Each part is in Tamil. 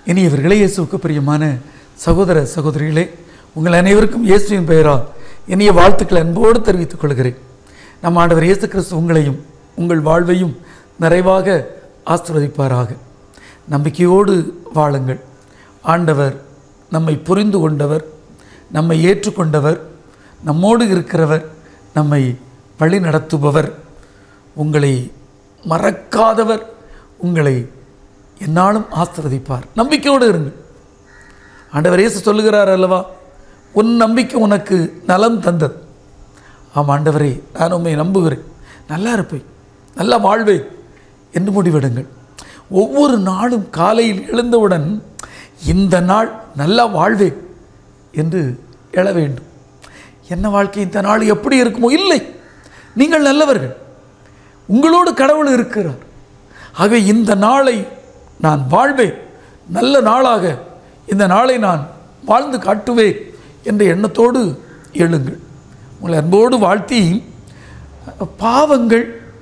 இனியவர்களே இயேசுவுக்கு பிரியமான சகோதர சகோதரிகளே உங்கள் அனைவருக்கும் இயேசுவின் பெயரால் இனிய வாழ்த்துக்களை அன்போடு தெரிவித்துக் கொள்கிறேன் நம் ஆண்டவர் இயேசு கிறிஸ்து உங்களையும் உங்கள் வாழ்வையும் நிறைவாக ஆசிர்வதிப்பாராக நம்பிக்கையோடு வாழுங்கள் ஆண்டவர் நம்மை புரிந்து கொண்டவர் நம்மை ஏற்றுக்கொண்டவர் நம்மோடு இருக்கிறவர் நம்மை வழி நடத்துபவர் உங்களை மறக்காதவர் உங்களை என்னாலும் ஆசிர்வதிப்பார் நம்பிக்கையோடு இருங்கள் ஆண்டவர் இயேசு சொல்லுகிறார் அல்லவா உன் நம்பிக்கை உனக்கு நலம் தந்தது ஆம் ஆண்டவரே நான் உண்மை நம்புகிறேன் நல்லா இருப்பேன் நல்லா வாழ்வேன் என்று முடிவெடுங்கள் ஒவ்வொரு நாளும் காலையில் எழுந்தவுடன் இந்த நாள் நல்லா வாழ்வேன் என்று எழ வேண்டும் என்ன வாழ்க்கை இந்த நாள் எப்படி இருக்குமோ இல்லை நீங்கள் நல்லவர்கள் உங்களோடு கடவுள் இருக்கிறார் ஆகவே இந்த நாளை நான் வாழ்வேன் நல்ல நாளாக இந்த நாளை நான் வாழ்ந்து காட்டுவேன் என்ற எண்ணத்தோடு எழுங்கள் உங்களை அன்போடு வாழ்த்தி பாவங்கள்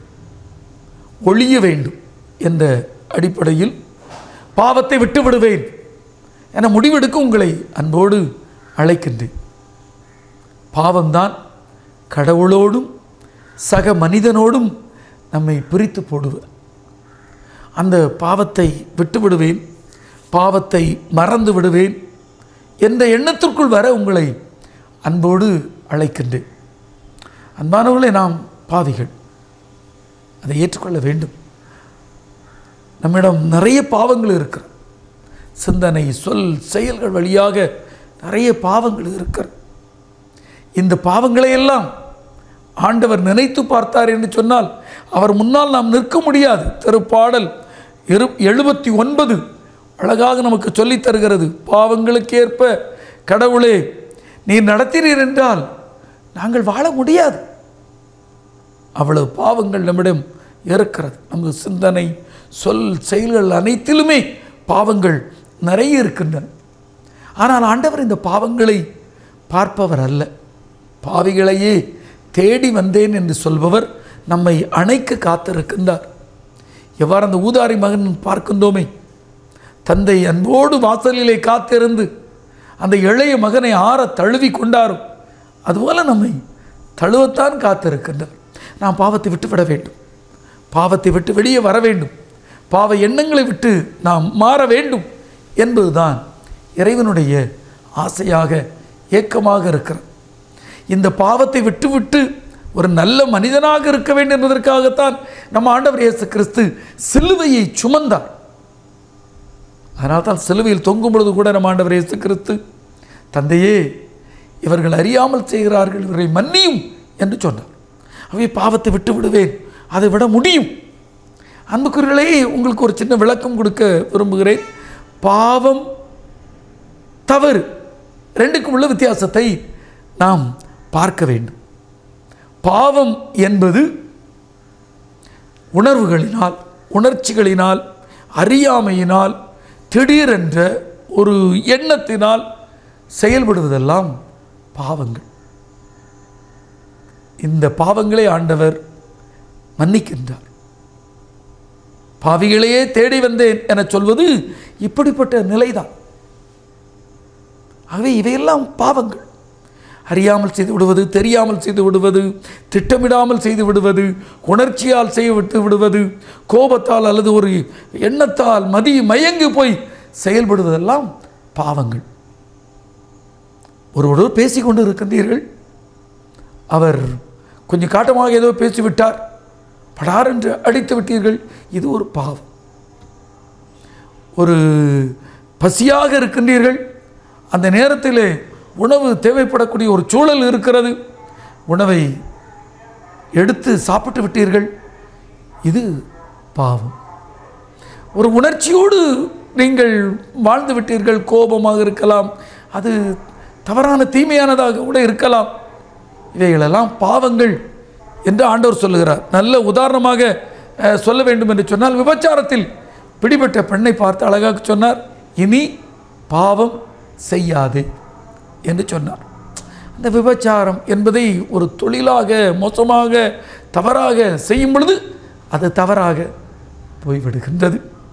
ஒழிய வேண்டும் என்ற அடிப்படையில் பாவத்தை விட்டு விடுவேன் என முடிவெடுக்க உங்களை அன்போடு அழைக்கின்றேன் பாவம்தான் கடவுளோடும் சக மனிதனோடும் நம்மை பிரித்து போடுவது அந்த பாவத்தை விட்டு விடுவேன் பாவத்தை மறந்து விடுவேன் என்ற எண்ணத்திற்குள் வர உங்களை அன்போடு அழைக்கின்றேன் அன்பானவர்களே நாம் பாவிகள் அதை ஏற்றுக்கொள்ள வேண்டும் நம்மிடம் நிறைய பாவங்கள் இருக்கிறது சிந்தனை சொல் செயல்கள் வழியாக நிறைய பாவங்கள் இருக்கிறது இந்த பாவங்களை எல்லாம் ஆண்டவர் நினைத்து பார்த்தார் என்று சொன்னால் அவர் முன்னால் நாம் நிற்க முடியாது திருப்பாடல் இரு எழுபத்தி ஒன்பது அழகாக நமக்கு சொல்லித் தருகிறது பாவங்களுக்கேற்ப கடவுளே நீர் நடத்தினீர் என்றால் நாங்கள் வாழ முடியாது அவ்வளவு பாவங்கள் நம்மிடம் இருக்கிறது நமது சிந்தனை சொல் செயல்கள் அனைத்திலுமே பாவங்கள் நிறைய இருக்கின்றன ஆனால் ஆண்டவர் இந்த பாவங்களை பார்ப்பவர் அல்ல பாவிகளையே தேடி வந்தேன் என்று சொல்பவர் நம்மை அணைக்க காத்திருக்கின்றார் எவ்வாறு அந்த ஊதாரி மகன் பார்க்கின்றோமே தந்தை அன்போடு வாசலிலே காத்திருந்து அந்த இளைய மகனை ஆற தழுவி கொண்டாரோ அதுபோல நம்மை தழுவத்தான் காத்திருக்கின்றார் நாம் பாவத்தை விட்டு விட வேண்டும் பாவத்தை விட்டு வெளியே வர வேண்டும் பாவ எண்ணங்களை விட்டு நாம் மாற வேண்டும் என்பதுதான் இறைவனுடைய ஆசையாக ஏக்கமாக இருக்கிறது இந்த பாவத்தை விட்டுவிட்டு ஒரு நல்ல மனிதனாக இருக்க வேண்டும் என்பதற்காகத்தான் நம்ம ஆண்டவர் இயேசு கிறிஸ்து சிலுவையை சுமந்தார் அதனால் தான் சிலுவையில் தொங்கும் பொழுது கூட நம்ம ஆண்டவர் இயேசு கிறிஸ்து தந்தையே இவர்கள் அறியாமல் செய்கிறார்கள் இவரை மன்னியும் என்று சொன்னார் அவை பாவத்தை விட்டு விடுவேன் அதை விட முடியும் அன்புக்குரியர்களே உங்களுக்கு ஒரு சின்ன விளக்கம் கொடுக்க விரும்புகிறேன் பாவம் தவறு ரெண்டுக்கும் உள்ள வித்தியாசத்தை நாம் பார்க்க வேண்டும் பாவம் என்பது உணர்வுகளினால் உணர்ச்சிகளினால் அறியாமையினால் திடீரென்ற ஒரு எண்ணத்தினால் செயல்படுவதெல்லாம் பாவங்கள் இந்த பாவங்களை ஆண்டவர் மன்னிக்கின்றார் பாவிகளையே தேடி வந்தேன் என சொல்வது இப்படிப்பட்ட நிலைதான் ஆகவே இவையெல்லாம் பாவங்கள் அறியாமல் செய்து விடுவது தெரியாமல் செய்து விடுவது திட்டமிடாமல் செய்து விடுவது உணர்ச்சியால் செய்ய விட்டு விடுவது கோபத்தால் அல்லது ஒரு எண்ணத்தால் மதி மயங்கி போய் செயல்படுவதெல்லாம் பாவங்கள் ஒருவரோடு பேசிக்கொண்டு இருக்கின்றீர்கள் அவர் கொஞ்சம் காட்டமாக ஏதோ பேசிவிட்டார் படார் என்று அடித்து விட்டீர்கள் இது ஒரு பாவம் ஒரு பசியாக இருக்கின்றீர்கள் அந்த நேரத்தில் உணவு தேவைப்படக்கூடிய ஒரு சூழல் இருக்கிறது உணவை எடுத்து சாப்பிட்டு விட்டீர்கள் இது பாவம் ஒரு உணர்ச்சியோடு நீங்கள் வாழ்ந்து விட்டீர்கள் கோபமாக இருக்கலாம் அது தவறான தீமையானதாக கூட இருக்கலாம் இவைகளெல்லாம் பாவங்கள் என்று ஆண்டவர் சொல்லுகிறார் நல்ல உதாரணமாக அஹ், சொல்ல வேண்டும் என்று சொன்னால் விபச்சாரத்தில் பிடிபட்ட பெண்ணை பார்த்து அழகாக சொன்னார் இனி பாவம் செய்யாதே என்று சொன்னார் அந்த விபச்சாரம் என்பதை ஒரு தொழிலாக மோசமாக தவறாக செய்யும் பொழுது அது தவறாக போய்விடுகின்றது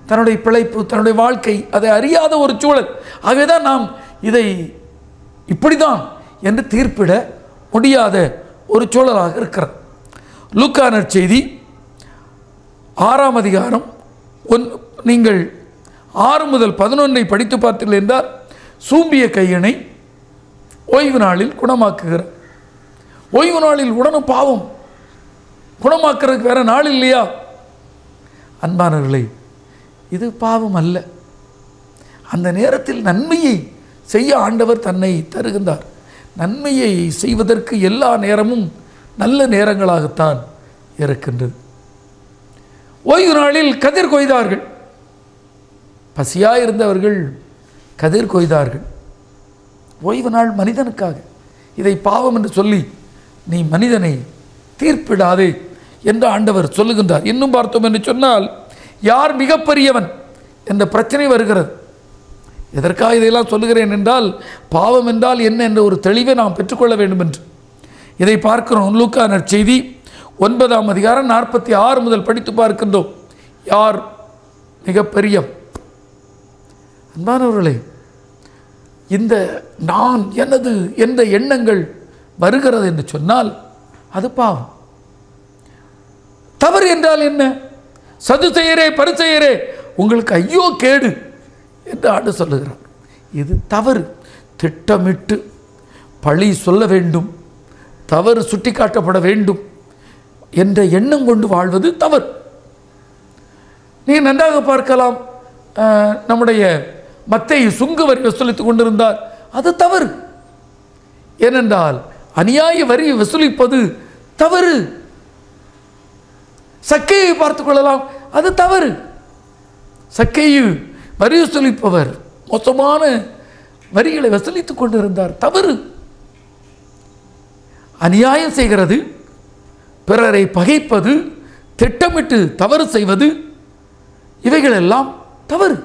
தன்னுடைய பிழைப்பு தன்னுடைய வாழ்க்கை அதை அறியாத ஒரு சூழல் ஆகவே தான் நாம் இதை இப்படிதான் என்று தீர்ப்பிட முடியாத ஒரு சூழலாக இருக்கிறது லூக்கானர் செய்தி ஆறாம் அதிகாரம் ஒன் நீங்கள் ஆறு முதல் பதினொன்றை படித்து பார்த்தீர்கள் என்றால் சூம்பிய கையனை ஓய்வு நாளில் குணமாக்குகிறார் ஓய்வு நாளில் உடனும் பாவம் குணமாக்குறதுக்கு வேற நாள் இல்லையா அன்பானவர்களே இது பாவம் அல்ல அந்த நேரத்தில் நன்மையை செய்ய ஆண்டவர் தன்னை தருகின்றார் நன்மையை செய்வதற்கு எல்லா நேரமும் நல்ல நேரங்களாகத்தான் இருக்கின்றது ஓய்வு நாளில் கதிர் கொய்தார்கள் பசியாக இருந்தவர்கள் கதிர் கொய்தார்கள் ஓய்வு நாள் மனிதனுக்காக இதை பாவம் என்று சொல்லி நீ மனிதனை தீர்ப்பிடாதே என்று ஆண்டவர் சொல்லுகின்றார் இன்னும் பார்த்தோம் என்று சொன்னால் யார் மிகப்பெரியவன் என்ற பிரச்சனை வருகிறது எதற்காக இதையெல்லாம் சொல்லுகிறேன் என்றால் பாவம் என்றால் என்ன என்ற ஒரு தெளிவை நாம் பெற்றுக்கொள்ள வேண்டும் என்று இதை பார்க்கிறோம் லூக்கானர் செய்தி ஒன்பதாம் அதிகாரம் நாற்பத்தி ஆறு முதல் படித்து பார்க்கின்றோம் யார் மிகப்பெரியவன் அன்பானவர்களே இந்த நான் எனது என்ற எண்ணங்கள் வருகிறது என்று சொன்னால் அது பாவம் தவறு என்றால் என்ன சதுசெயரே பரிசெயரே உங்களுக்கு ஐயோ கேடு என்று ஆண்டு சொல்லுகிறார் இது தவறு திட்டமிட்டு பழி சொல்ல வேண்டும் தவறு சுட்டிக்காட்டப்பட வேண்டும் என்ற எண்ணம் கொண்டு வாழ்வது தவறு நீங்கள் நன்றாக பார்க்கலாம் அஹ், நம்முடைய மத்தை சுங்க வரி வசூலித்துக் கொண்டிருந்தார் அது தவறு ஏனென்றால் அநியாய வரி வசூலிப்பது தவறு சக்கையை பார்த்துக் கொள்ளலாம் அது தவறு சக்கையை வரி வசூலிப்பவர் மோசமான வரிகளை வசூலித்துக் கொண்டிருந்தார் தவறு அநியாயம் செய்கிறது பிறரை பகைப்பது திட்டமிட்டு தவறு செய்வது இவைகளெல்லாம் தவறு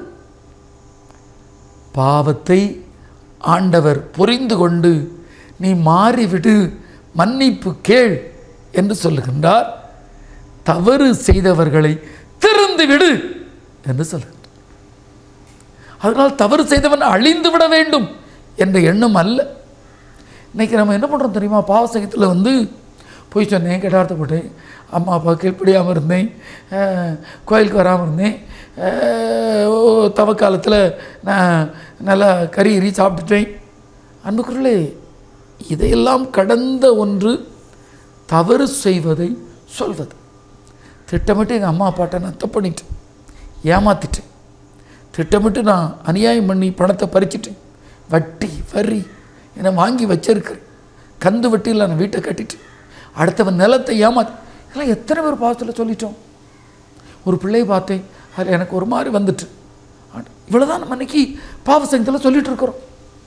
பாவத்தை ஆண்டவர் புரிந்து கொண்டு நீ மாறிவிடு மன்னிப்பு கேள் என்று சொல்லுகின்றார் தவறு செய்தவர்களை திருந்து விடு என்று சொல்லுகின்றார் அதனால் தவறு செய்தவன் அழிந்து விட வேண்டும் என்ற எண்ணம் அல்ல இன்னைக்கு நம்ம என்ன பண்ணுறோம் தெரியுமா பாவசகத்தில் வந்து போய் சொன்னேன் கெட்டார்த்த போட்டேன் அம்மா அப்பா கீழ்ப்படியாமல் இருந்தேன் அஹ், கோயிலுக்கு வராமல் இருந்தேன் அஹ், ஓ தவக்காலத்தில் நான் நல்லா கறி எறி சாப்பிட்டுட்டேன் அன்புக்குள்ளே இதையெல்லாம் கடந்த ஒன்று தவறு செய்வதை சொல்வது திட்டமிட்டு எங்கள் அம்மா அப்பாட்ட நான் தப்பு பண்ணிட்டேன் ஏமாத்திட்டேன் திட்டமிட்டு நான் அநியாயம் பண்ணி பணத்தை பறிச்சிட்டேன் வட்டி வரி என்னை வாங்கி வச்சிருக்கிறேன் கந்து வட்டியில் நான் வீட்டை கட்டிட்டேன் அடுத்தவன் நிலத்தை ஏமாத்தி இதெல்லாம் எத்தனை பேர் பாவத்தில் சொல்லிட்டோம் ஒரு பிள்ளையை பார்த்தேன் அதில் எனக்கு ஒரு மாதிரி வந்துட்டு இவ்வளோதான் நம்ம இன்னைக்கு பாவ சங்கத்தில் சொல்லிட்டு இருக்கிறோம்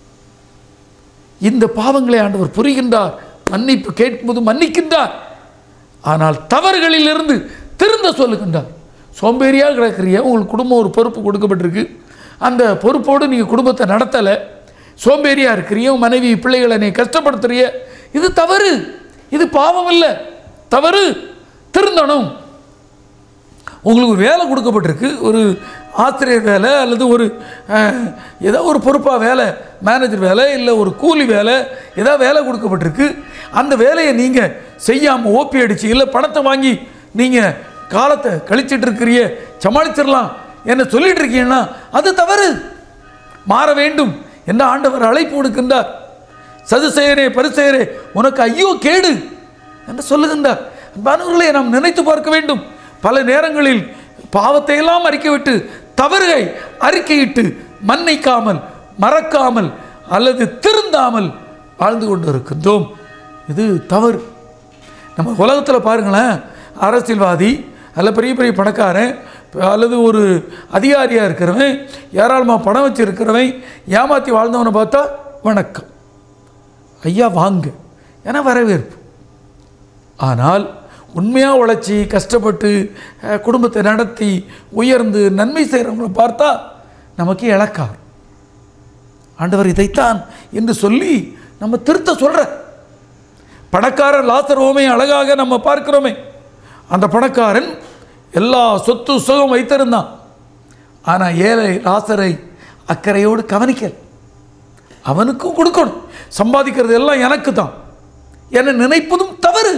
இந்த பாவங்களை ஆண்டவர் புரிகின்றார் மன்னிப்பு கேட்கும்போது மன்னிக்கின்றார் ஆனால் தவறுகளிலிருந்து திருந்த சொல்லுகின்றார் சோம்பேறியாக கிடக்கிறிய உங்களுக்கு குடும்பம் ஒரு பொறுப்பு கொடுக்கப்பட்டிருக்கு அந்த பொறுப்போடு நீங்கள் குடும்பத்தை நடத்தலை சோம்பேறியாக இருக்கிறிய உன் மனைவி பிள்ளைகளை நீ கஷ்டப்படுத்துறிய இது தவறு இது பாவம் இல்லை தவறு திருந்தணும் உங்களுக்கு ஒரு வேலை கொடுக்கப்பட்டிருக்கு ஒரு ஆசிரியர் வேலை அல்லது ஒரு அஹ், ஏதோ ஒரு பொறுப்பாக வேலை மேனேஜர் வேலை இல்லை ஒரு கூலி வேலை ஏதோ வேலை கொடுக்கப்பட்டிருக்கு அந்த வேலையை நீங்கள் செய்யாமல் ஓப்பி அடிச்சு இல்லை பணத்தை வாங்கி நீங்கள் காலத்தை கழிச்சிட்டு இருக்கிறிய சமாளிச்சிடலாம் என்ன சொல்லிட்டு இருக்கீங்கன்னா அது தவறு மாற வேண்டும் என்று ஆண்டவர் அழைப்பு கொடுக்கின்றார் சதுசெயரே பரிசெயரே உனக்கு ஐயோ கேடு என்று சொல்லுகின்றார் அன்பானவர்களை நாம் நினைத்து பார்க்க வேண்டும் பல நேரங்களில் பாவத்தை எல்லாம் அறிக்கைவிட்டு தவறுகை அறிக்கையிட்டு மன்னிக்காமல் மறக்காமல் அல்லது திருந்தாமல் வாழ்ந்து கொண்டு இருக்கின்றோம் இது தவறு நம்ம உலகத்தில் பாருங்களேன் அரசியல்வாதி அல்ல பெரிய பெரிய பணக்காரன் அல்லது ஒரு அதிகாரியாக இருக்கிறவன் ஏராளமாக பணம் வச்சிருக்கிறவன் ஏமாற்றி வாழ்ந்தவனை பார்த்தா வணக்கம் ஐயா வாங்க என வரவேற்பு ஆனால் உண்மையாக உழைச்சி கஷ்டப்பட்டு அஹ், குடும்பத்தை நடத்தி உயர்ந்து நன்மை செய்கிறவங்கள பார்த்தா நமக்கு இழக்கார் ஆண்டவர் இதைத்தான் என்று சொல்லி நம்ம திருத்த சொல்கிற பணக்காரர் லாசரோமே அழகாக நம்ம பார்க்கிறோமே அந்த பணக்காரன் எல்லா சொத்து சுகம் வைத்திருந்தான் ஆனால் ஏழை ராசரை அக்கறையோடு கவனிக்கல் அவனுக்கும் கொடுக்கணும் சம்பாதிக்கிறது எல்லாம் எனக்கு தான் என நினைப்பதும் தவறு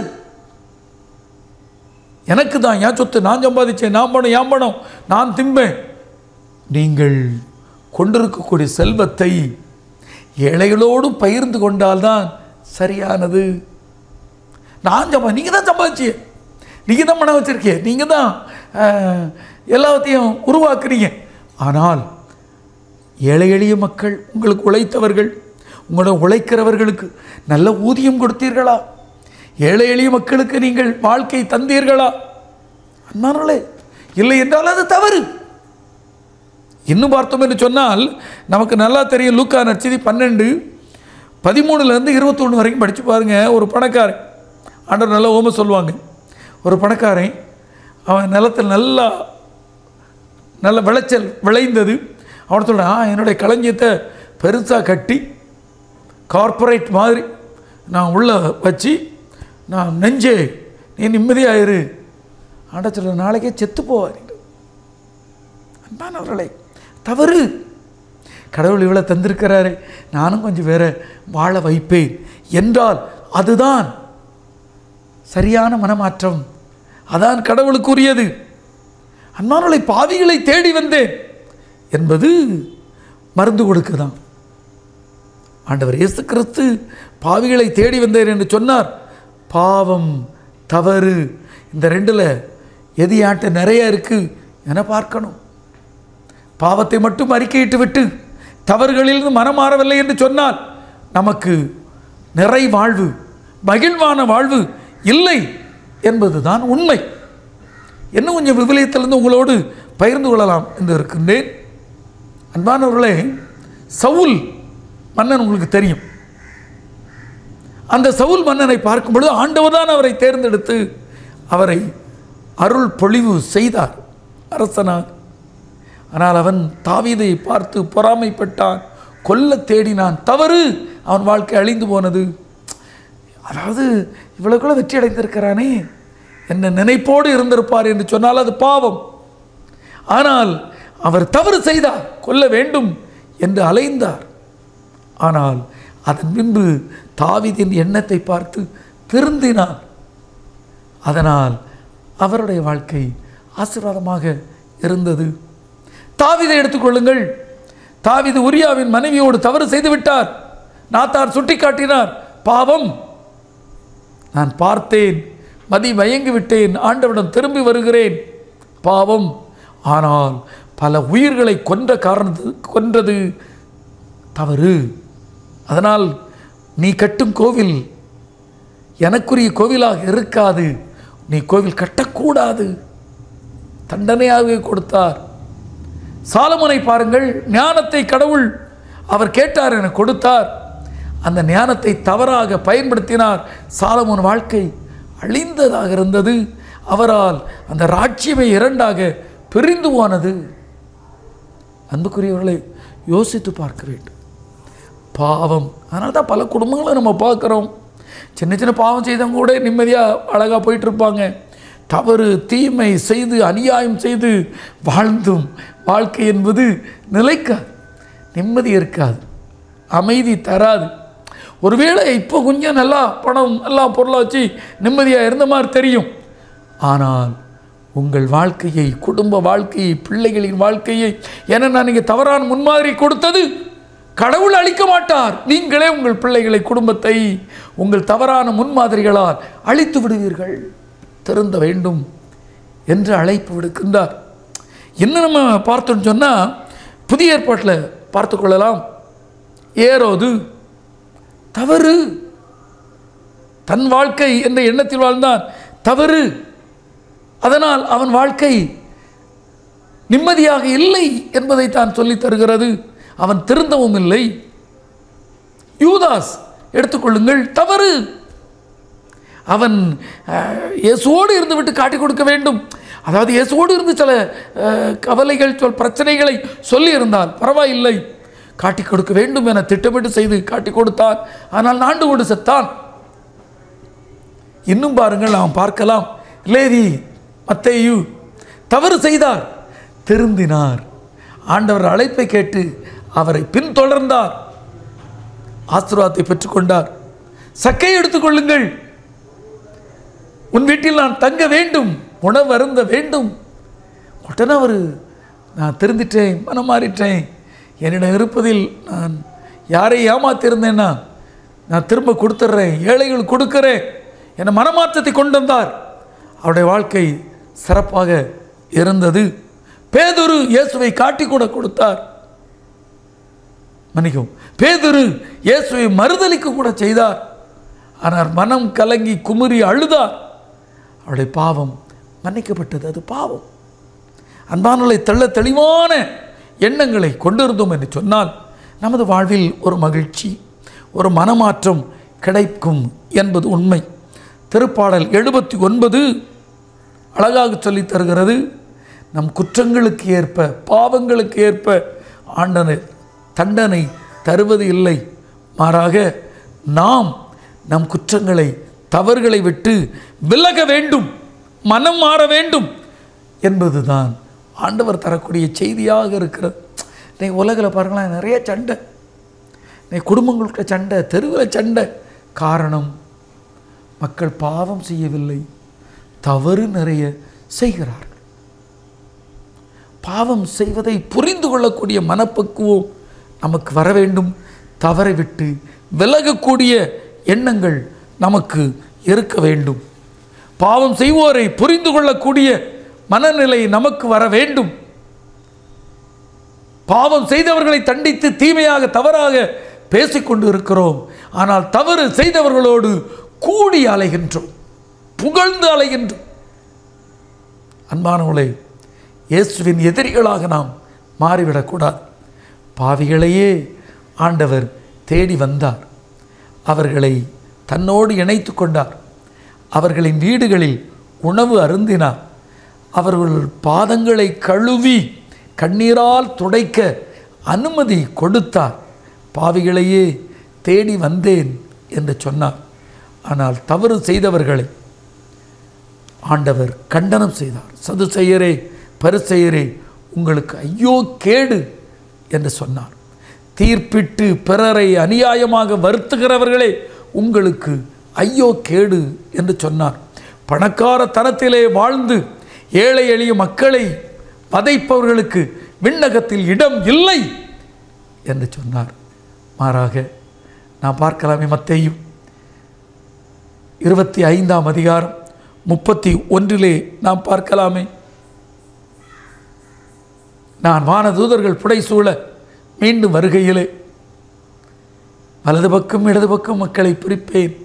எனக்கு தான் என் சொத்து நான் சம்பாதிச்சேன் நான் பணம் என் பணம் நான் திம்பேன் நீங்கள் கொண்டிருக்கக்கூடிய செல்வத்தை ஏழைகளோடு பகிர்ந்து கொண்டால்தான் சரியானது நான் சம்பா நீங்கள் தான் சம்பாதிச்சிய நீங்கள் தான் பணம் வச்சுருக்கீங்க நீங்கள் தான் அஹ், எல்லாத்தையும் உருவாக்குறீங்க ஆனால் ஏழை எளிய மக்கள் உங்களுக்கு உழைத்தவர்கள் உங்களோட உழைக்கிறவர்களுக்கு நல்ல ஊதியம் கொடுத்தீர்களா ஏழை எளிய மக்களுக்கு நீங்கள் வாழ்க்கை தந்தீர்களா அன்பானவர்களே இல்லை என்றால் அது தவறு இன்னும் பார்த்தோம் என்று சொன்னால் நமக்கு நல்லா தெரியும் லூக்கா நற்செய்தி பன்னெண்டு பதிமூணுலேருந்து இருபத்தொன்று வரைக்கும் படித்து பாருங்க ஒரு பணக்காரன் ஆண்டவர் நல்ல ஓம சொல்லுவாங்க ஒரு பணக்காரன் அவன் நிலத்தில் நல்லா நல்ல விளைச்சல் விளைந்தது அவன் சொல்கிறான் "ஆ, என்னுடைய களஞ்சியத்தை பெருசாக கட்டி கார்ப்பரேட் மாதிரி நான் உள்ளே வச்சு நான் நெஞ்சே நீ நிம்மதியாயிரு ஆண்ட சொல்ல நாளைக்கே செத்து போவார் அன்பானவர்களே தவறு கடவுள் இவ்வளோ தந்திருக்கிறாரு நானும் கொஞ்சம் வேற வாழ வைப்பேன் என்றால் அதுதான் சரியான மனமாற்றம் அதான் கடவுளுக்குரியது அன்பானவர்களை பாவிகளை தேடி வந்தேன் என்பது மருந்து கொடுக்குதான் ஆண்டவர் இயேசு கிறிஸ்து பாவிகளை தேடி வந்தேன் என்று சொன்னார் பாவம் தவறு இந்த ரெண்டில் எது யாட்ட நிறைய இருக்கு என பார்க்கணும் பாவத்தை மட்டும் அறிக்கையிட்டு விட்டு தவறுகளிலிருந்து மனம் மாறவில்லை என்று சொன்னால் நமக்கு நிறை வாழ்வு மகிழ்வான வாழ்வு இல்லை என்பதுதான் உண்மை இன்னும் கொஞ்சம் விவிலியத்திலிருந்து உங்களோடு பகிர்ந்து கொள்ளலாம் என்று இருக்கின்றேன் அன்பானவர்களே சவுல் மன்னன் உங்களுக்கு தெரியும் அந்த சவுல் மன்னனை பார்க்கும் பொழுது ஆண்டவர் தான் அவரை தேர்ந்தெடுத்து அவரை அருள் பொழிவு செய்தார் அரசனாக ஆனால் அவன் தாவீதை பார்த்து பொறாமைப்பட்டான் கொல்ல தேடினான் தவறு அவன் வாழ்க்கை அழிந்து போனது அதாவது இவ்வளவுக்குள்ள வெற்றி அடைந்திருக்கிறானே என்ன நினைப்போடு இருந்திருப்பார் என்று சொன்னால் அது பாவம் ஆனால் அவர் தவறு செய்தார் கொல்ல வேண்டும் என்று அலைந்தார் ஆனால் அதன் பின்பு தாவீதின் எண்ணத்தை பார்த்து திருந்தினார் அதனால் அவருடைய வாழ்க்கை ஆசீர்வாதமாக இருந்தது தாவீதை எடுத்துக்கொள்ளுங்கள் தாவீது உரியாவின் மனைவியோடு தவறு செய்து விட்டார் நாத்தார் சுட்டிக்காட்டினார் பாவம் நான் பார்த்தேன் மதி மயங்கி விட்டேன் ஆண்டவரிடம் திரும்பி வருகிறேன் பாவம் ஆனால் பல உயிர்களை கொன்ற காரணத்து கொன்றது தவறு அதனால் நீ கட்டும் கோவில் எனக்குரிய கோவிலாக இருக்காது நீ கோவில் கட்டக்கூடாது தண்டனையாகவே கொடுத்தார் சாலமோனை பாருங்கள் ஞானத்தை கடவுள் அவர் கேட்டார் என கொடுத்தார் அந்த ஞானத்தை தவறாக பயன்படுத்தினார் சாலமோன் வாழ்க்கை அழிந்ததாக இருந்தது அவரால் அந்த ராட்சியமே இரண்டாக பிரிந்து போனது அன்புக்குரியவர்களை யோசித்து பார்க்க வேண்டும் பாவம் அதனால தான் பல குடும்பங்களை நம்ம பார்க்குறோம் சின்ன சின்ன பாவம் செய்தவங்க கூட நிம்மதியாக அழகாக போயிட்டு இருப்பாங்க தவறு தீமை செய்து அநியாயம் செய்து வாழ்ந்தும் வாழ்க்கை என்பது நிலைக்காது நிம்மதி இருக்காது அமைதி தராது ஒருவேளை இப்போ கொஞ்சம் நல்லா பணம் எல்லாம் பொருளை வச்சு நிம்மதியாக இருந்த மாதிரி தெரியும் ஆனால் உங்கள் வாழ்க்கையை குடும்ப வாழ்க்கையை பிள்ளைகளின் வாழ்க்கையை என நான் நீங்கள் தவறான முன்மாதிரி கொடுத்தது கடவுள் அழிக்க மாட்டார் நீங்களே உங்கள் பிள்ளைகளை குடும்பத்தை உங்கள் தவறான முன்மாதிரிகளால் அழித்து விடுவீர்கள் திருந்த வேண்டும் என்று அழைப்பு விடுக்கின்றார் இன்னும் நம்ம பார்த்தோம்னு சொன்னால் புதிய ஏற்பாட்டில் பார்த்து கொள்ளலாம் ஏரோது தவறு தன் வாழ்க்கை என்ற எண்ணத்தில் வாழ்ந்தான் தவறு அதனால் அவன் வாழ்க்கை நிம்மதியாக இல்லை என்பதை தான் சொல்லித் தருகிறது அவன் திருந்தவும் இல்லை யூதாஸ் எடுத்துக்கொள்ளுங்கள் தவறு அவன் அஹ், இயேசுவோடு இருந்துவிட்டு காட்டிக் கொடுக்க வேண்டும் அதாவது இயேசுவோடு இருந்து சில அஹ், கவலைகள் சொல் பிரச்சனைகளை சொல்லியிருந்தால் பரவாயில்லை காட்டிக் கொடுக்க வேண்டும் என திட்டமிட்டு செய்து காட்டிக் கொடுத்தான் ஆனால் நாண்டு கொண்டு செத்தான் இன்னும் பாருங்கள் நாம் பார்க்கலாம் லேவி மத்தேயு தவறு செய்தார் திருந்தினார் ஆண்டவர் அழைப்பை கேட்டு அவரை பின்தொடர்ந்தார் ஆசீர்வாதத்தை பெற்றுக்கொண்டார் சக்கை எடுத்துக்கொள்ளுங்கள் உன் வீட்டில் நான் தங்க வேண்டும் உணவு அருந்த வேண்டும் உடனே அவர் நான் திருந்திட்டேன் மனம் மாறிட்டேன் என்னிடம் இருப்பதில் நான் யாரை ஏமாத்திருந்தேன்னா நான் திரும்ப கொடுத்துட்றேன் ஏழைகள் கொடுக்கிறேன் என மனமாற்றத்தை கொண்டு வந்தார் அவருடைய வாழ்க்கை சிறப்பாக இருந்தது பேதுரு இயேசுவை காட்டி கூட கொடுத்தார் மன்னிக்கும் பேதுரு இயேசுவை மறுதலிக்க கூட செய்தார் ஆனால் மனம் கலங்கி குமுறி அழுதார் அவருடைய பாவம் மன்னிக்கப்பட்டது அது பாவம் அன்பானலை தெள்ள தெளிவான எண்ணங்களை கொண்டிருந்தோம் என்று சொன்னால் நமது வாழ்வில் ஒரு மகிழ்ச்சி ஒரு மனமாற்றம் கிடைக்கும் என்பது உண்மை திருப்பாடல் எழுபத்தி ஒன்பது அழகாக சொல்லித் தருகிறது நம் குற்றங்களுக்கு ஏற்ப பாவங்களுக்கு ஏற்ப ஆண்டனை தண்டனை தருவது இல்லை மாறாக நாம் நம் குற்றங்களை தவறுகளை விட்டு விலக வேண்டும் மனம் மாற வேண்டும் என்பதுதான் ஆண்டவர் தரக்கூடிய செய்தியாக இருக்கிறது நீ உலகில் பாருங்களேன் நிறைய சண்டை நீ குடும்பங்களுக்கு சண்டை தெருவில் சண்டை காரணம் மக்கள் பாவம் செய்யவில்லை தவறு நிறைய செய்கிறார்கள் பாவம் செய்வதை புரிந்து கொள்ளக்கூடிய மனப்பக்குவம் நமக்கு வர வேண்டும் தவறை விட்டு விலகக்கூடிய எண்ணங்கள் நமக்கு இருக்க வேண்டும் பாவம் செய்வோரை புரிந்து கொள்ளக்கூடிய மனநிலை நமக்கு வர வேண்டும் பாவம் செய்தவர்களை தண்டித்து தீமையாக தவறாக பேசிக்கொண்டு இருக்கிறோம் ஆனால் தவறு செய்தவர்களோடு கூடி அலைகின்றோம் புகழ்ந்து அலைகின்றோம் அன்பானவர்களே இயேசுவின் எதிரிகளாக நாம் மாறிவிடக்கூடாது பாவிகளையே ஆண்டவர் தேடி வந்தார் அவர்களை தன்னோடு இணைத்து கொண்டார் அவர்களின் வீடுகளில் உணவு அருந்தினார் அவர்கள் பாதங்களை கழுவி கண்ணீரால் துடைக்க அனுமதி கொடுத்தார் பாவிகளையே தேடி வந்தேன் என்று சொன்னார் ஆனால் தவறு செய்தவர்களை ஆண்டவர் கண்டனம் செய்தார் சதுசெயரே பரிசெயரே உங்களுக்கு ஐயோ கேடு என்று சொன்னார் தீர்ப்பிட்டு பிறரை அநியாயமாக வருத்துகிறவர்களே உங்களுக்கு ஐயோ கேடு என்று சொன்னார் பணக்கார தனத்திலே வாழ்ந்து ஏழை எளிய மக்களை வதைப்பவர்களுக்கு விண்ணகத்தில் இடம் இல்லை என்று சொன்னார் மாறாக நாம் பார்க்கலாமே மத்தேயும் இருபத்தி ஐந்தாம் அதிகாரம் முப்பத்தி ஒன்றிலே நாம் பார்க்கலாமே நான் வானதூதர்கள் புடைசூழ மீண்டும் வருகையிலே வலது பக்கம் இடது பக்கம் மக்களை பிரிப்பேன்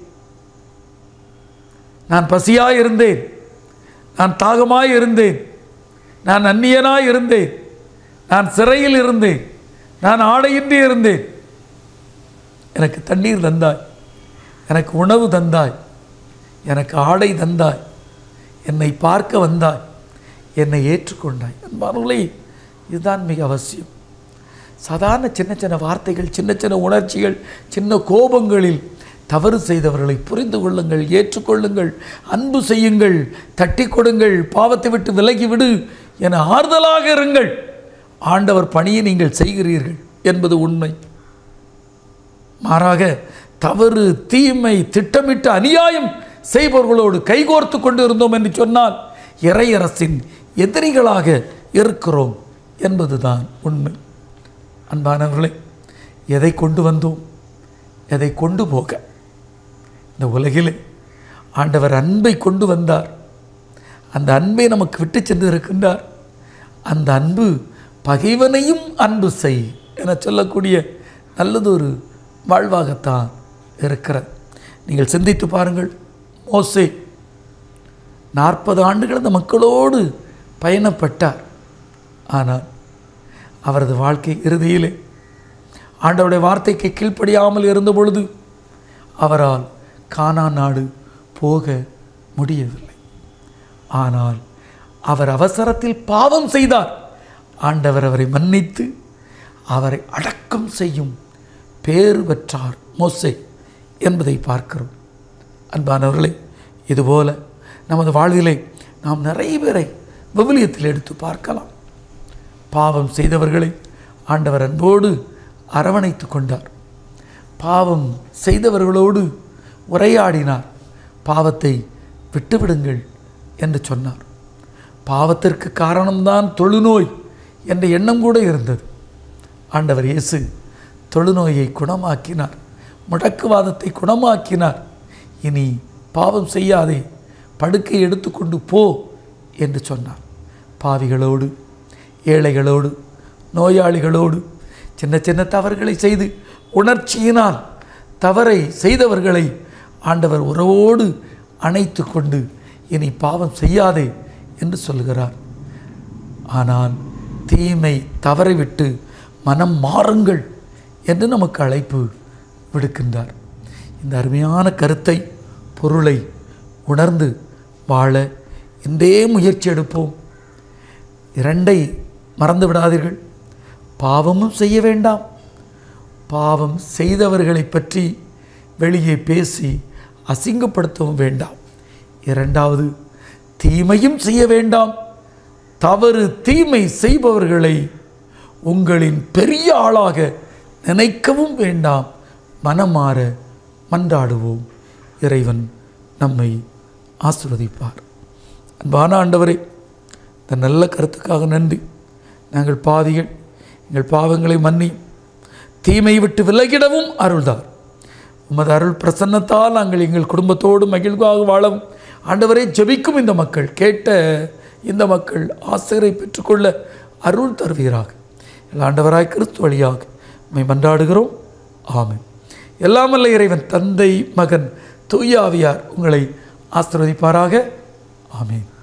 நான் பசியாய் இருந்தேன் நான் தாகமாய் இருந்தேன் நான் அந்நியனாய் இருந்தேன் நான் சிறையில் இருந்தேன் நான் ஆடையின்றி இருந்தேன் எனக்கு தண்ணீர் தந்தாய் எனக்கு உணவு தந்தாய் எனக்கு ஆடை தந்தாய் என்னை பார்க்க வந்தாய் என்னை ஏற்றுக்கொண்டாய் அன்பானவர்களே இதுதான் மிக அவசியம் சாதாரண சின்ன சின்ன வார்த்தைகள் சின்ன சின்ன உணர்ச்சிகள் சின்ன கோபங்களில் தவறு செய்தவர்களை புரிந்து கொள்ளுங்கள் ஏற்றுக்கொள்ளுங்கள் அன்பு செய்யுங்கள் தட்டி கொடுங்கள் பாவத்தை விட்டு விலகி விடு என ஆறுதலாக இருங்கள் ஆண்டவர் பணியை நீங்கள் செய்கிறீர்கள் என்பது உண்மை மாறாக தவறு தீமை திட்டமிட்ட அநியாயம் செய்பவர்களோடு கைகோர்த்து கொண்டு இருந்தோம் என்று சொன்னால் இறையரசின் எதிரிகளாக இருக்கிறோம் என்பதுதான் உண்மை அன்பானவர்களே எதை கொண்டு வந்தோம் எதை கொண்டு போக இந்த உலகிலே ஆண்டவர் அன்பை கொண்டு வந்தார் அந்த அன்பை நமக்கு விட்டு சென்று இருக்கின்றார் அந்த அன்பு பகைவனையும் அன்பு செய் என சொல்லக்கூடிய நல்லதொரு வாழ்வாகத்தான் இருக்கிறது நீங்கள் சிந்தித்து பாருங்கள் மோசே நாற்பது ஆண்டுகள் அந்த மக்களோடு பயணப்பட்டார் ஆனால் அவரது வாழ்க்கை இறுதியிலே ஆண்டவருடைய வார்த்தைக்கு கீழ்ப்படியாமல் இருந்த பொழுது அவரால் கானா நாடு போக முடியவில்லை ஆனால் அவர் அவசரத்தில் பாவம் செய்தார் ஆண்டவர் அவரை மன்னித்து அவரை அடக்கம் செய்யும் பேறு பெற்றார் மோசே என்பதை பார்க்கிறோம் அன்பானவர்களே இதுபோல நமது வாழ்விலே நாம் நிறைய பேரை விவிலியத்தில் எடுத்து பார்க்கலாம் பாவம் செய்தவர்களை ஆண்டவர் அன்போடு அரவணைத்து கொண்டார் பாவம் செய்தவர்களோடு உரையாடினார் பாவத்தை விட்டுவிடுங்கள் என்று சொன்னார் பாவத்திற்கு காரணம்தான் தொழுநோய் என்ற எண்ணம் கூட இருந்தது ஆண்டவர் இயேசு தொழுநோயை குணமாக்கினார் முடக்குவாதத்தை குணமாக்கினார் இனி பாவம் செய்யாதே படுக்கை எடுத்துக்கொண்டு போ என்று சொன்னார் பாவிகளோடு ஏழைகளோடு நோயாளிகளோடு சின்ன சின்ன தவறுகளை செய்து உணர்ச்சியினால் தவறை செய்தவர்களை ஆண்டவர் உறவோடு அணைத்து கொண்டு இனி பாவம் செய்யாதே என்று சொல்கிறார் ஆனால் தீமை தவறை விட்டு மனம் மாறுங்கள் என்று நமக்கு அழைப்பு விடுக்கின்றார் இந்த அருமையான கருத்தை பொருளை உணர்ந்து வாழ இன்றே முயற்சி எடுப்போம் இரண்டை மறந்து விடாதீர்கள் பாவமும் செய்ய வேண்டாம் பாவம் செய்தவர்களை பற்றி வெளியே பேசி அசிங்கப்படுத்தவும் வேண்டாம் இரண்டாவது தீமையும் செய்ய வேண்டாம் தவறு தீமை செய்பவர்களை உங்களின் பெரிய ஆளாக நினைக்கவும் வேண்டாம் மனமாற மன்றாடுவோம் இறைவன் நம்மை ஆசிர்வதிப்பார் அன்பான ஆண்டவரே இந்த நல்ல கருத்துக்காக நன்றி நாங்கள் பாவிகள் எங்கள் பாவங்களை மன்னியும் தீமை விட்டு விலகிடவும் அருள்தார் உமது அருள் பிரசன்னத்தால் நாங்கள் எங்கள் குடும்பத்தோடு மகிழ்வாக வாழவும் ஆண்டவரே ஜெபிக்கும் இந்த மக்கள் கேட்ட இந்த மக்கள் ஆசிரியரை பெற்றுக்கொள்ள அருள் தருவீராக எல்லா ஆண்டவராய் கிறிஸ்து வழியாக உம்மை மன்றாடுகிறோம் ஆமென் எல்லாமல்ல இறைவன் தந்தை மகன் தூய ஆவியார் உங்களை ஆசீர்வதிப்பாராக ஆமென்